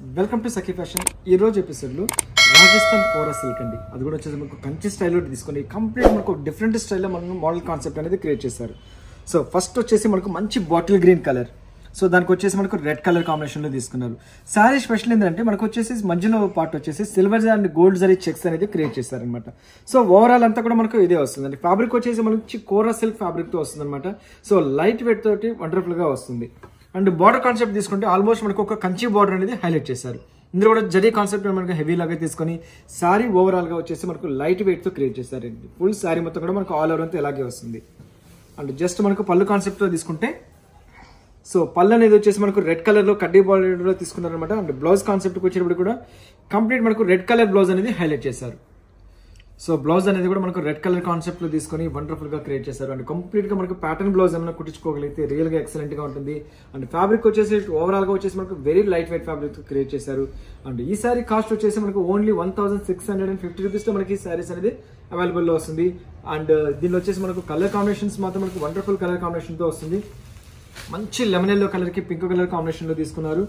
welcome to Sakhi fashion ఈ రోజు ఎపిసోడ్లో రాజస్థాన్ కోరా సిల్క్ అండి అది కూడా వచ్చేసి మనకు కంచి స్టైల్లో తీసుకొని కంప్లీట్ మనకు డిఫరెంట్ స్టైల్లో మనం మోడల్ కాన్సెప్ట్ అనేది క్రియేట్ చేశారు సో ఫస్ట్ వచ్చేసి మనకు మంచి బాటిల్ గ్రీన్ కలర్ సో దానికి వచ్చేసి మనకు రెడ్ కలర్ కాంబినేషన్లో తీసుకున్నారు శారీ స్పెషల్ ఏంటంటే మనకు వచ్చేసి మధ్యలో పార్ట్ వచ్చేసి silver and gold zari checks అనేది క్రియేట్ చేశారనమాట సో ఓవరాల్ అంతా కూడా మనకు ఇదే వస్తుంది ఫ్యాబ్రిక్ వచ్చేసి మంచి కోరా సిల్క్ ఫ్యాబ్రిక్తో వస్తుంది అనమాట సో లైట్ వెయిట్ తోటి వండర్ఫుల్గా వస్తుంది అండ్ బార్డర్ కాన్సెప్ట్ తీసుకుంటే ఆల్మోస్ట్ మనకు ఒక కంచి బార్డర్ అనేది హైలైట్ చేశారు ఇందులో కూడా జరీ కాన్సెప్ట్ మనకు హెవీ లాగా తీసుకొని శారీ ఓవరాల్ గా వచ్చేసి మనకు లైట్ వెయిట్ తో క్రియేట్ చేశారండి ఫుల్ శారీ మొత్తం కూడా మనకు ఆల్ ఓవర్ అంతా ఇలాగే వస్తుంది అండ్ జస్ట్ మనకు పళ్ళు కాన్సెప్ట్ తో తీసుకుంటే సో పళ్ళు అనేది వచ్చేసి మనకు రెడ్ కలర్ లో కడ్డీ బార్డర్ లో తీసుకున్నారనమాట అండ్ బ్లౌజ్ కాన్సెప్ట్ వచ్చేటప్పుడు కూడా కంప్లీట్ మనకు రెడ్ కలర్ బ్లౌజ్ అనేది హైలైట్ చేశారు సో బ్లౌజ్ అనేది కూడా మనకు రెడ్ కలర్ కాన్సెప్ట్ లో తీసుకొని వండర్ఫుల్ గా క్రియేట్ చేశారు అండ్ కంప్లీట్ గా మనకు ప్యాటర్న్ బ్లౌజ్ ఏమైనా కుట్టించుకోగలిగితే రియల్ గా ఎక్సలెంట్ గా ఉంటుంది అండ్ ఫ్యాబ్రిక్ వచ్చేసి ఓవరాల్ గా వచ్చేసి మనకు very light weight fabric create చేశారు అండ్ ఈ సారీ కాస్ట్ వచ్చేసి మనకు only one thousand six hundred and fifty rupees తో మనకి ఈ సారీస్ అనేది అవైలబుల్ లో వస్తుంది అండ్ దీనిలో వచ్చేసి మనకు కలర్ కాంబినేషన్స్ మాత్రం మనకు వండర్ఫుల్ కలర్ కాంబినేషన్ తో వస్తుంది మంచి లెమన్ ఎల్లో కలర్ కి పింక్ కలర్ కాంబినేషన్ లో తీసుకున్నారు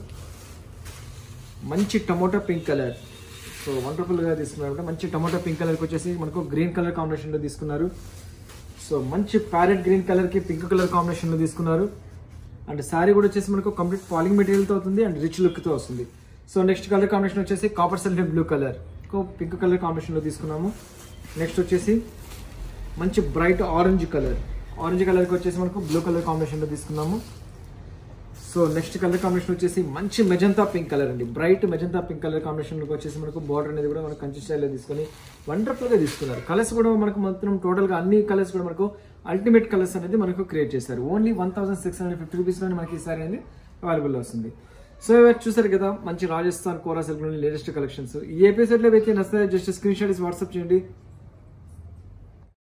మంచి టమోటా పింక్ కలర్ సో వండర్ఫుల్గా తీసుకున్నారు మంచి టమాటో పింక్ కలర్కి వచ్చేసి మనకు గ్రీన్ కలర్ కాంబినేషన్లో తీసుకున్నారు సో మంచి ప్యారెట్ గ్రీన్ కలర్కి పింక్ కలర్ కాంబినేషన్లో తీసుకున్నారు అండ్ శారీ కూడా వచ్చేసి మనకు కంప్లీట్ పాలింగ్ మెటీరియల్తో అవుతుంది అండ్ రిచ్ లుక్తో వస్తుంది సో నెక్స్ట్ కలర్ కాంబినేషన్ వచ్చేసి copper self blue colour pink colour కాంబినేషన్లో తీసుకున్నాము నెక్స్ట్ వచ్చేసి మంచి బ్రైట్ ఆరెంజ్ కలర్ ఆరెంజ్ కలర్కి వచ్చేసి మనకు బ్లూ కలర్ కాంబినేషన్లో తీసుకున్నాము సో నెక్స్ట్ కలర్ కాంబినేషన్ వచ్చేసి మంచి మెజంతా పింక్ కలర్ అండి bright magenta pink colour combination వచ్చేసి మనకు బార్డర్ అనేది కూడా మనకు కంచి స్టైల్లో తీసుకొని వండర్ఫుల్ గా తీసుకున్నారు కలర్స్ కూడా మనకు మొత్తం టోటల్ గా అన్ని కలర్స్ కూడా మనకు అల్టిమేట్ కలర్స్ అనేది మనకు క్రియేట్ చేశారు only one thousand six hundred fifty rupees లోనే మనకి ఈ సారీ అనేది అవైలబుల్ వస్తుంది సో ఇవాళ చూసారు కదా మంచి Rajasthan kora silk latest collections ఈ ఎపిసోడ్ లో అయితే నచ్చితే జస్ట్ స్క్రీన్ షాట్ వాట్సాప్ చేయండి